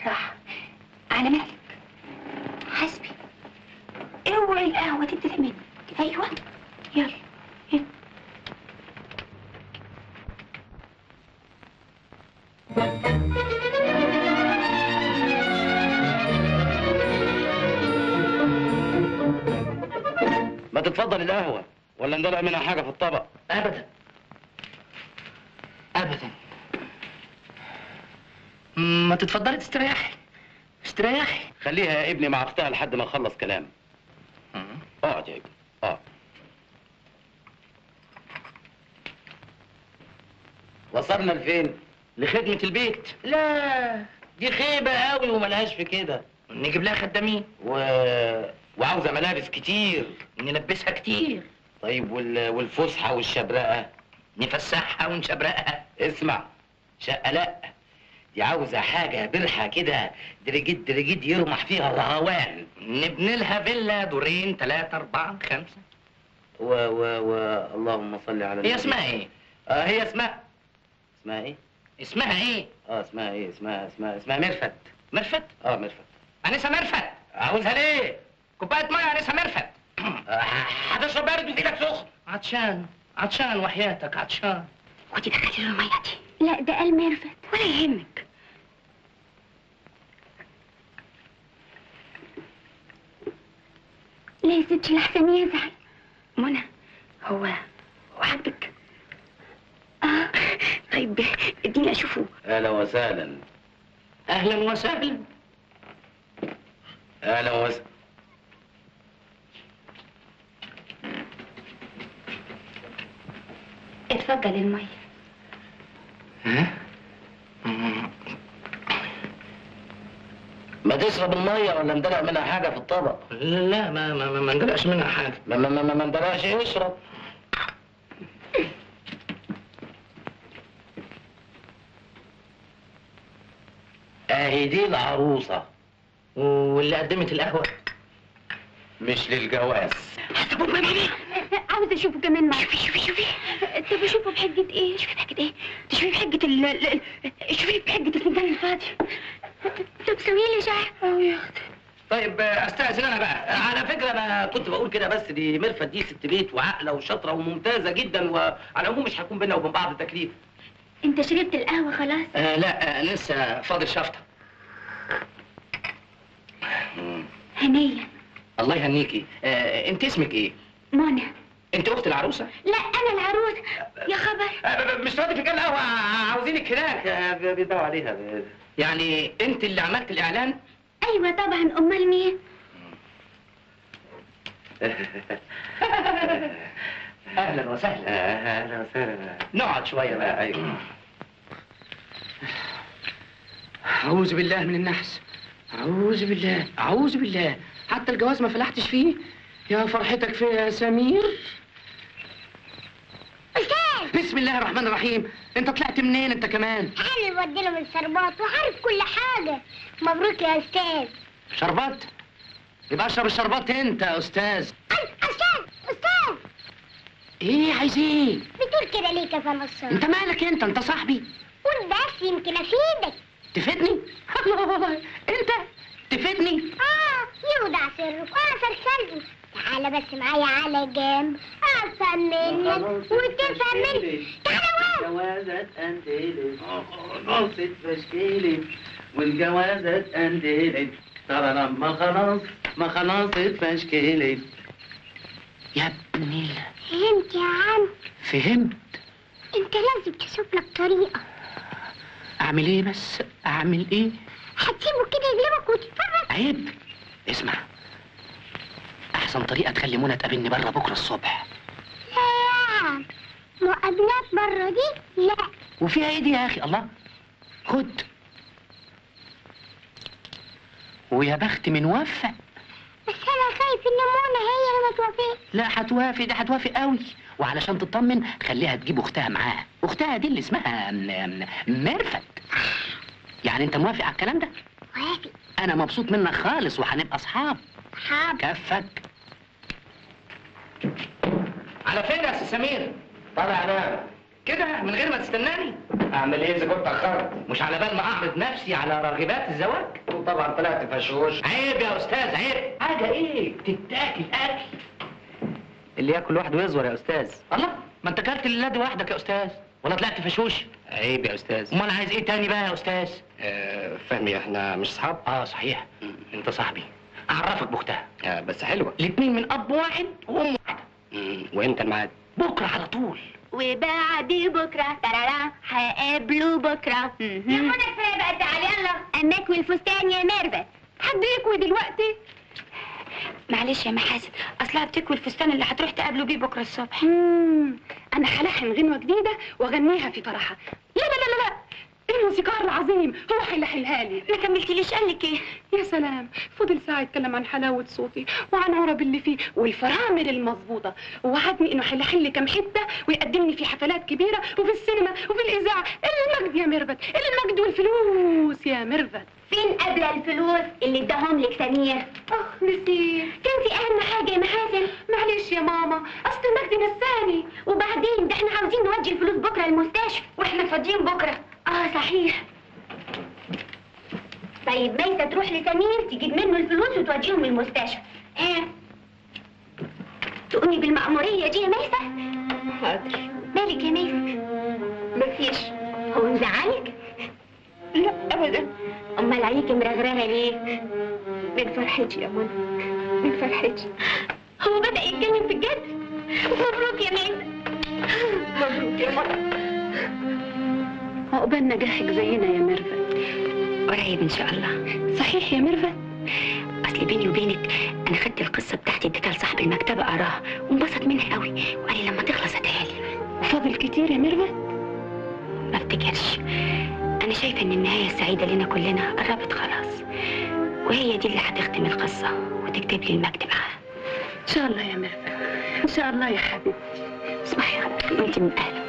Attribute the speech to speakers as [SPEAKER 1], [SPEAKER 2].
[SPEAKER 1] بالراحة على مهلك حسبي اوعي القهوة تتلح منك ايوه يلا يلا
[SPEAKER 2] ما تتفضل القهوة ولا ندلع منها حاجة في الطبق
[SPEAKER 3] ابدا ابدا ما تتفضلي تستريحي استريحي
[SPEAKER 2] خليها يا ابني مع اختها لحد ما نخلص كلام اقعد يا ابني اقعد وصلنا لفين؟
[SPEAKER 3] لخدمة البيت لا دي خيبة قوي وملهاش في كده نجيب لها خدامين
[SPEAKER 2] و... وعاوزة ملابس كتير
[SPEAKER 3] نلبسها كتير
[SPEAKER 2] طيب وال... والفسحة والشبرقة
[SPEAKER 3] نفسحها ونشبرقها
[SPEAKER 2] اسمع شقة لا دي عاوزة حاجة برحة كده درجيت درجيت يرمح فيها الرهوان
[SPEAKER 3] نبني لها فيلا دورين ثلاثة أربعة خمسة
[SPEAKER 2] و و و اللهم صل على
[SPEAKER 3] هي اسمها ايه؟
[SPEAKER 2] آه هي اسمها اسمها ايه؟
[SPEAKER 3] اسمها ايه؟
[SPEAKER 2] اه اسمها ايه؟ اسمها اسمها اسمها مرفت
[SPEAKER 3] مرفت؟
[SPEAKER 2] اه مرفت
[SPEAKER 3] أنسة مرفت
[SPEAKER 2] عاوزها ليه؟
[SPEAKER 3] كوباية مية أنسة مرفت
[SPEAKER 2] آه، هتشرب بارد وتجيلك سخن
[SPEAKER 3] عطشان عطشان وحياتك عطشان
[SPEAKER 1] ودي دخلي له المية دي لا ده قال ميرفت ولا يهمك لا يا ستي لحسن يزعل منى هو هو عاجبك اه طيب اديني اشوفه
[SPEAKER 2] اهلا وسهلا
[SPEAKER 3] أهلا وسهلا
[SPEAKER 2] اهلا وسهلا
[SPEAKER 1] اتفضل المية
[SPEAKER 2] ما تشرب المية ولا ندلق منها حاجة في الطبق
[SPEAKER 3] لا ما ما ما, ما ندلقش منها حاجة
[SPEAKER 2] ما ما ما, ما ندلقش اشرب اهي دي العروسة
[SPEAKER 3] واللي قدمت القهوة
[SPEAKER 2] مش للجواز
[SPEAKER 1] عاوزة اشوفه كمان معاك شوفي شوفي شوفي طب اشوفه بحجة ايه؟ شوفي بحجة ايه؟ تشوفي بحجة ال ال- ال- شوفي بحجة الفنجان الفاضي طب سوي لي شعر اه يا اختي
[SPEAKER 3] طيب استأذن أنا بقى
[SPEAKER 2] على فكرة أنا كنت بقول كده بس دي مرفت دي ست بيت وعاقلة وشاطرة وممتازة جدا وعلى العموم مش هيكون بينا وبين بعض تكليف
[SPEAKER 1] انت شربت القهوة خلاص؟
[SPEAKER 3] آه لا آه لسه فاضل شفطة
[SPEAKER 1] هنية
[SPEAKER 3] الله يهنيكي آه انت اسمك ايه؟
[SPEAKER 1] منى
[SPEAKER 3] انت اخت العروسة؟
[SPEAKER 1] لا انا العروس يا خبر
[SPEAKER 3] آه مش راضي في كام قهوة عاوزينك هناك
[SPEAKER 2] بيدعوا عليها
[SPEAKER 3] يعني انت اللي عملت الاعلان؟
[SPEAKER 1] ايوه طبعا امال مين؟
[SPEAKER 3] اهلا وسهلا
[SPEAKER 2] أهلا وسهلا
[SPEAKER 3] نقعد شوية بقى
[SPEAKER 2] أيوه
[SPEAKER 3] أعوذ بالله من النحس أعوذ بالله أعوذ بالله حتى الجواز ما فلحتش فيه يا فرحتك فيا يا سمير
[SPEAKER 4] أستاذ
[SPEAKER 3] بسم الله الرحمن الرحيم أنت طلعت منين أنت كمان
[SPEAKER 4] أنا اللي بودي لهم الشربات وعارف كل حاجة مبروك يا أستاذ
[SPEAKER 3] شربات يبقى اشرب الشربات أنت يا أستاذ
[SPEAKER 4] أي- أستاذ أستاذ
[SPEAKER 3] إيه عايز إيه
[SPEAKER 4] بتقول كده ليه كفى نصر
[SPEAKER 3] أنت مالك أنت أنت صاحبي
[SPEAKER 4] قول بس يمكن أفيدك
[SPEAKER 3] تفيدني الله أنت تفيدني
[SPEAKER 4] آه يودع سرك وأعصر قلبي تعالى بس معايا على جنب أفهم منك وتفهم مني تعالى وين
[SPEAKER 2] جوازات أندلس نصت تشكيلي والجوازات أندلس ترى لما خلاص ما خلاص تشكيلي
[SPEAKER 3] يا ابني
[SPEAKER 4] فهمت يا عم
[SPEAKER 3] فهمت
[SPEAKER 4] أنت لازم تشوف لك طريقة
[SPEAKER 3] أعمل إيه بس أعمل إيه
[SPEAKER 4] هتسيبه كده يغلبك وتتفرج
[SPEAKER 3] عيب اسمع احسن طريقه تخلي منى تقابلني بره بكره الصبح
[SPEAKER 4] لا يا عم مقابلات بره دي لا
[SPEAKER 3] وفيها ايه دي يا اخي الله خد ويا بخت من وفق
[SPEAKER 4] بس انا خايف ان منى هي اللي ما توافقش
[SPEAKER 3] لا هتوافق ده هتوافق قوي وعلشان تطمن خليها تجيب اختها معاها اختها دي اللي اسمها م- م- ميرفت يعني انت موافق على الكلام ده
[SPEAKER 4] وافق
[SPEAKER 3] انا مبسوط منك خالص وهنبقى اصحاب
[SPEAKER 4] حاضر
[SPEAKER 3] كفك على فين يا استاذ سمير
[SPEAKER 2] طالع نام كده من غير ما تستناني
[SPEAKER 5] اعمل ايه اذا كنت اخرت
[SPEAKER 2] مش على بال ما اعرض نفسي على راغبات الزواج
[SPEAKER 5] وطبعا طلعت فشوش
[SPEAKER 2] عيب يا استاذ عيب حاجه ايه تتاكل اكل اللي ياكل لوحده يزور يا استاذ الله ما انت اكلت اللاد وحدك يا استاذ ولا طلعت فشوش
[SPEAKER 5] عيب يا استاذ
[SPEAKER 2] امال عايز ايه تاني بقى يا استاذ
[SPEAKER 5] آه فهمي احنا مش صحاب
[SPEAKER 2] اه صحيح انت صاحبي اعرفك باختها
[SPEAKER 5] آه بس حلوه
[SPEAKER 2] الاتنين من اب واحد وام واحده
[SPEAKER 5] مم، وامتى الميعاد
[SPEAKER 2] بكره على طول
[SPEAKER 1] وبعد بكرة ترارا هقابله بكرة يا منى كفاية بقى تعالي يلا أماك والفستان يا ميرفت حد يكوي دلوقتي معلش يا محاسن اصلها بتكوي الفستان اللي هتروح تقابله بيه بكره الصبح انا هلحن غنوه جديده واغنيها في فرحها لا لا لا لا لا الموسيقار العظيم هو هيلحنها لي ما كملتليش قال لك ايه يا سلام فضل ساعه يتكلم عن حلاوه صوتي وعن عرب اللي فيه والفرامل المظبوطه ووعدني انه هيلحن لي كام حته ويقدمني في حفلات كبيره وفي السينما وفي الاذاعه المجد يا ميرفت المجد والفلوس يا ميرفت
[SPEAKER 4] فين قبل الفلوس اللي اداهم لك سمير
[SPEAKER 1] اخ نسيت
[SPEAKER 4] تنسي اهم حاجه يا محاسن
[SPEAKER 1] معلش يا ماما اصل المجد نساني
[SPEAKER 4] وبعدين ده احنا عاوزين نودي الفلوس بكره المستشفى
[SPEAKER 1] واحنا فاضيين بكره
[SPEAKER 4] اه صحيح طيب ميسة تروح لسمير تجيب منه الفلوس وتوديهم المستشفى ها تقومي بالمأمورية دي يا ميسة
[SPEAKER 1] حاضر
[SPEAKER 4] مالك يا ميسة
[SPEAKER 1] مفيش
[SPEAKER 4] هو مزعلك
[SPEAKER 1] لا ابدا
[SPEAKER 4] امال عليكي مرغرغة ليه
[SPEAKER 1] من فرحتي يا منى من فرحتي
[SPEAKER 4] هو بدأ يتكلم في الجد مبروك يا ميسة
[SPEAKER 1] مبروك يا منى عقبال نجاحك زينا يا ميرفت
[SPEAKER 4] قريب ان شاء الله
[SPEAKER 1] صحيح يا ميرفت
[SPEAKER 4] اصل بيني وبينك انا خدت القصه بتاعتي اديتها لصاحب المكتبه قراها وانبسط منها قوي وقال لي لما تخلص اديها لي
[SPEAKER 1] وفاضل كتير يا ميرفت
[SPEAKER 4] ما افتكرش انا شايفه ان النهايه السعيده لنا كلنا قربت خلاص وهي دي اللي هتختم القصه وتكتب لي المجد معاها
[SPEAKER 1] ان شاء الله يا ميرفت ان شاء الله يا حبيبتي
[SPEAKER 4] اسمعي يا رب وانت من اهل